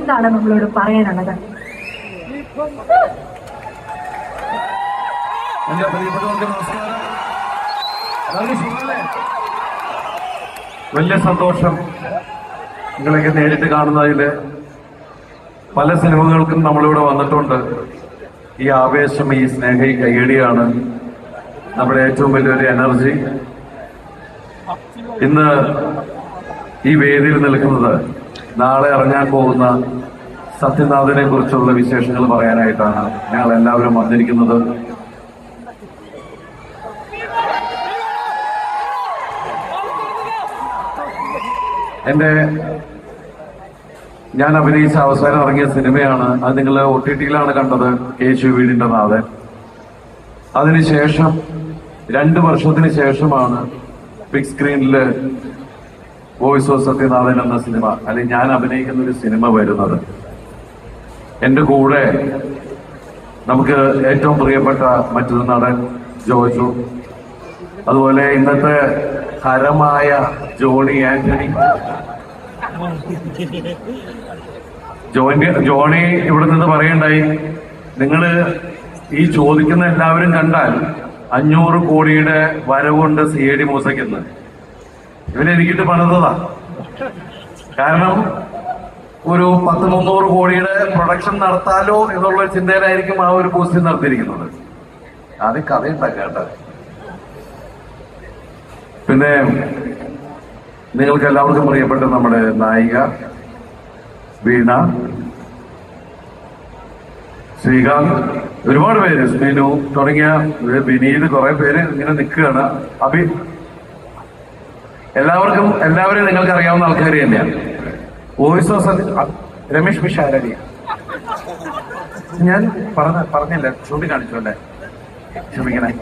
എന്താണ് നമ്മളോട് പറയാനുള്ളത് എന്റെ പ്രിയപ്പെട്ടവർക്ക് നമസ്കാരം എല്ലാവർക്കും സുഖമല്ലേ? വലിയ സന്തോഷം നിങ്ങളൊക്കെ നേരിട്ട് കാണുന്നതിൽ പല സിനിമകൾക്കും നമ്മളിവിടെ വന്നിട്ടുണ്ട് ഈ ആവേശം ഈ സ്നേഹ ഈ കയ്യടിയാണ് നമ്മുടെ ഏറ്റവും വലിയൊരു എനർജി ഇന്ന് ഈ വേദിയിൽ നിൽക്കുന്നത് നാളെ ഇറങ്ങാൻ പോകുന്ന സത്യനാഥനെ കുറിച്ചുള്ള വിശേഷങ്ങൾ പറയാനായിട്ടാണ് ഞങ്ങൾ എല്ലാവരും വന്നിരിക്കുന്നത് എന്റെ ഞാൻ അഭിനയിച്ച അവസാനം ഇറങ്ങിയ സിനിമയാണ് അത് നിങ്ങൾ ഒ ടി ടിയിലാണ് കണ്ടത് കേശു വീടിന്റെ നാഥൻ അതിനുശേഷം രണ്ട് വർഷത്തിന് ശേഷമാണ് ബിഗ് സ്ക്രീനില് വോയിസ് ഓഫ് സത്യനാഥൻ എന്ന സിനിമ അല്ലെങ്കിൽ ഞാൻ അഭിനയിക്കുന്ന ഒരു സിനിമ വരുന്നത് എന്റെ കൂടെ നമുക്ക് ഏറ്റവും പ്രിയപ്പെട്ട മറ്റൊരു നടൻ ജോജു അതുപോലെ ഇന്നത്തെ ഹരമായ ജോണി ആന്റണി ജോണി ജോണി ഇവിടെ നിന്ന് പറയണ്ടായി നിങ്ങള് ഈ ചോദിക്കുന്ന എല്ലാവരും കണ്ടാൽ അഞ്ഞൂറ് കോടിയുടെ വരവുണ്ട് സി എ ഡി മൂസയ്ക്കെന്ന് ഇവരെനിക്കിട്ട് പണിതതാ കാരണം ഒരു പത്ത് മുന്നൂറ് കോടിയുടെ പ്രൊഡക്ഷൻ നടത്താലോ എന്നുള്ള ചിന്തയിലായിരിക്കും ആ ഒരു പോസ്റ്റ് നടത്തിയിരിക്കുന്നത് ആദ്യം കഥയുണ്ടാക്കേണ്ടത് പിന്നെ നിങ്ങൾക്ക് എല്ലാവർക്കും പ്രിയപ്പെട്ട നമ്മുടെ നായിക വീണ ശ്രീകാന്ത് ഒരുപാട് പേര് സ്മിനു തുടങ്ങിയ ഒരു വിനീത് കുറെ പേര് ഇങ്ങനെ നിൽക്കുകയാണ് അഭി എല്ലാവർക്കും എല്ലാവരും നിങ്ങൾക്ക് അറിയാവുന്ന ആൾക്കാർ തന്നെയാണ് വോയിസ് ഓഫ് സത്യ അ- രമേഷ് പിഷാരടി ഞാൻ പറഞ്ഞ പറഞ്ഞില്ല ചൂണ്ടിക്കാണിച്ചു അല്ലേ ക്ഷമിക്കണേ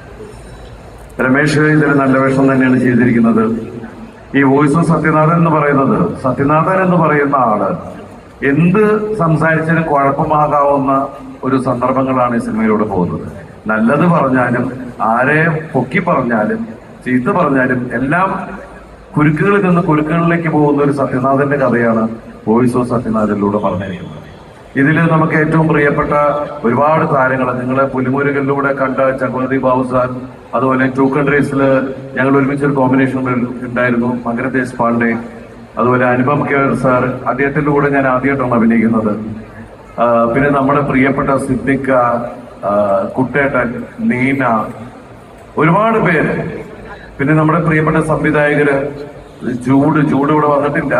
രമേശ് ഇതിൽ നല്ല വേഷം തന്നെയാണ് ചെയ്തിരിക്കുന്നത് ഈ വോയിസ് ഓഫ് സത്യനാഥൻ എന്ന് പറയുന്നത് സത്യനാഥൻ എന്ന് പറയുന്ന ആള് എന്ത് സംസാരിച്ചാലും കുഴപ്പമാകാവുന്ന ഒരു സന്ദർഭങ്ങളാണ് ഈ സിനിമയിലൂടെ പോകുന്നത് നല്ലത് പറഞ്ഞാലും ആരെ പൊക്കി പറഞ്ഞാലും ചീത്ത പറഞ്ഞാലും എല്ലാം കുരുക്കുകളിൽ നിന്ന് കുരുക്കുകളിലേക്ക് പോകുന്ന ഒരു സത്യനാഥന്റെ കഥയാണ് വോയിസ് ഓഫ് സത്യനാഥനിലൂടെ പറഞ്ഞിരിക്കുന്നത് ഇതിൽ നമുക്ക് ഏറ്റവും പ്രിയപ്പെട്ട ഒരുപാട് താരങ്ങൾ നിങ്ങൾ പുലിമുരുകളിലൂടെ കണ്ട ചക്രവർത്തി ബാബു സാർ അതുപോലെ ടു കൺട്രീസിൽ ഞങ്ങൾ ഒരുമിച്ച് ഒരു കോമ്പിനേഷൻ ഉണ്ടായിരുന്നു മകര ദേശ്പാണ്ഡെ അതുപോലെ അനുപം കെയർ സാർ അദ്ദേഹത്തിന്റെ കൂടെ ഞാൻ ആദ്യമായിട്ടാണ് അഭിനയിക്കുന്നത് ആ, പിന്നെ നമ്മുടെ പ്രിയപ്പെട്ട സിദ്ദിഖ ആ, കുട്ടേട്ടൻ നീന ഒരുപാട് പേര് പിന്നെ നമ്മുടെ പ്രിയപ്പെട്ട സംവിധായകര് ജൂഡ് ജൂഡ് ഇവിടെ വന്നിട്ടില്ല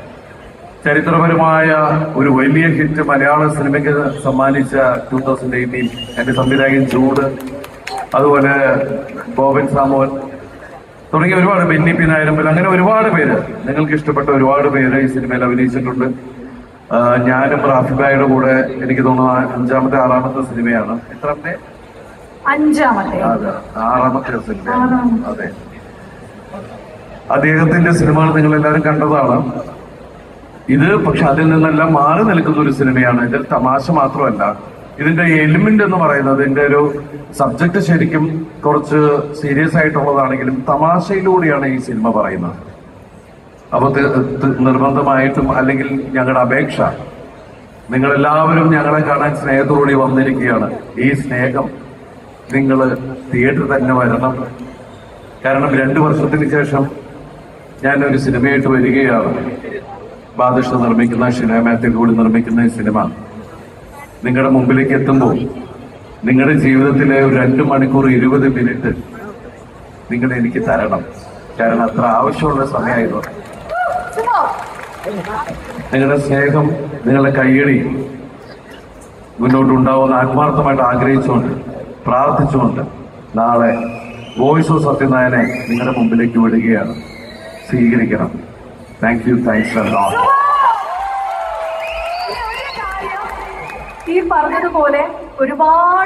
ചരിത്രപരമായ ഒരു വലിയ ഹിറ്റ് മലയാള സിനിമയ്ക്ക് സമ്മാനിച്ച ടൂ തൗസൻഡ് എയ്റ്റീൻ എന്റെ സംവിധായകൻ ചൂട് അതുപോലെ ബോബൻ സാമോൻ തുടങ്ങിയ ഒരുപാട് ബെന്നി പി നായരമ്പൽ അങ്ങനെ ഒരുപാട് പേര് നിങ്ങൾക്ക് ഇഷ്ടപ്പെട്ട ഒരുപാട് പേര് ഈ സിനിമയിൽ അഭിനയിച്ചിട്ടുണ്ട് ആ, ഞാനും റാഫിബായുടെ കൂടെ എനിക്ക് തോന്നുന്നു അഞ്ചാമത്തെ ആറാമത്തെ സിനിമയാണ് എത്രാമത്തെ അഞ്ചാമത്തെ അതെ ആറാമത്തെ സിനിമയാണ് ആറാമത്തെ. അതെ അദ്ദേഹത്തിന്റെ സിനിമകൾ നിങ്ങൾ എല്ലാവരും കണ്ടതാണ് ഇത് പക്ഷെ അതിൽ നിന്നെല്ലാം മാറി നിൽക്കുന്ന ഒരു സിനിമയാണ് ഇതിൽ തമാശ മാത്രമല്ല ഇതിന്റെ എലിമെന്റ് എന്ന് പറയുന്നത് ഇതിന്റെ ഒരു സബ്ജക്ട് ശരിക്കും കുറച്ച് സീരിയസ് ആയിട്ടുള്ളതാണെങ്കിലും തമാശയിലൂടെയാണ് ഈ സിനിമ പറയുന്നത് അപ്പൊ തി- തി- നിർബന്ധമായിട്ടും അല്ലെങ്കിൽ ഞങ്ങളുടെ അപേക്ഷ നിങ്ങൾ എല്ലാവരും ഞങ്ങളെ കാണാൻ സ്നേഹത്തോടെ വന്നിരിക്കുകയാണ് ഈ സ്നേഹം നിങ്ങൾ തിയേറ്ററിൽ തന്നെ വരണം കാരണം രണ്ടു വർഷത്തിന് ശേഷം ഞാൻ ഒരു സിനിമയായിട്ട് വരികയാണ് ബാദുഷ നിർമ്മിക്കുന്ന ഷിന മാത്യു കൂടി നിർമ്മിക്കുന്ന ഈ സിനിമ നിങ്ങളുടെ മുമ്പിലേക്ക് എത്തുമ്പോൾ നിങ്ങളുടെ ജീവിതത്തിലെ ഒരു രണ്ട് മണിക്കൂർ ഇരുപത് മിനിറ്റ് നിങ്ങൾ എനിക്ക് തരണം കാരണം അത്ര ആവശ്യമുള്ള സമയമായിരുന്നു നിങ്ങളുടെ സ്നേഹം നിങ്ങളുടെ കയ്യടി മുന്നോട്ടുണ്ടാവുന്ന ആത്മാർത്ഥമായിട്ട് ആഗ്രഹിച്ചുകൊണ്ട് പ്രാർത്ഥിച്ചുകൊണ്ട് നാളെ വോയിസ് ഓഫ് സത്യനായനെ നിങ്ങളുടെ മുമ്പിലേക്ക് വിടുകയാണ് സ്വീകരിക്കണം താങ്ക് യു താങ്ക്സ് ഈ പറഞ്ഞതുപോലെ ഒരുപാട്